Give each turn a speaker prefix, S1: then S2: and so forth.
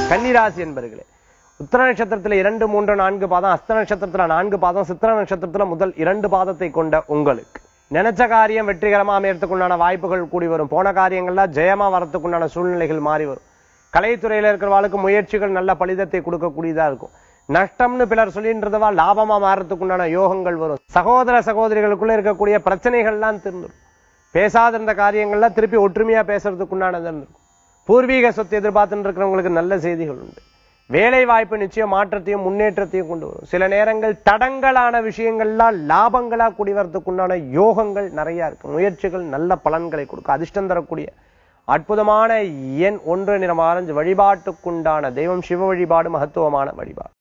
S1: கன்னிராசி என்பர்களே உத்தர நட்சத்திரத்துல இரண்டு மூன்று நான்கு பாதம் அஸ்த நட்சத்திரத்துல நான்கு பாதம் சித்திர நட்சத்திரத்துல முதல் இரண்டு பாதத்தை கொண்ட உங்களுக்கு நினைச்ச காரியம் வெற்றிகரமா அமையறதுக்குண்டான வாய்ப்புகள் கூடி வரும் போன காரியங்கள்லாம் ஜெயமா வரத்துக்குண்டான சூழ்நிலைகள் மாறி வரும் கலைத்துறையில இருக்கிறவாளுக்கு முயற்சிகள் நல்ல பலிதத்தை கொடுக்கக்கூடியதா இருக்கும் நஷ்டம்னு பிலர் சொல்லின்றதவா லாபமா மாறத்துக்குண்டான யோகங்கள் வரும் சகோதர சகோதரிகளுக்குள்ள இருக்கக்கூடிய பிரச்சனைகள்லாம் திருந்துடும் பேசாத இருந்த காரியங்கள்லாம் திருப்பி ஒற்றுமையா பேசுறதுக்குண்டானது இருந்திருக்கும் பூர்வீக சொத்து எதிர்பார்த்துட்டு இருக்கிறவங்களுக்கு நல்ல செய்திகள் உண்டு வேலை வாய்ப்பு நிச்சயம் மாற்றத்தையும் முன்னேற்றத்தையும் கொண்டு வரும் சில நேரங்கள் தடங்கலான விஷயங்கள்லாம் லாபங்களா கூடி வரதுக்குண்டான யோகங்கள் நிறைய இருக்கு முயற்சிகள் நல்ல பலன்களை கொடுக்கும் அதிர்ஷ்டம் தரக்கூடிய அற்புதமான எண் ஒன்று நிறம் ஆரஞ்சு வழிபாட்டுக்குண்டான தெய்வம் சிவ வழிபாடு மகத்துவமான வழிபாடு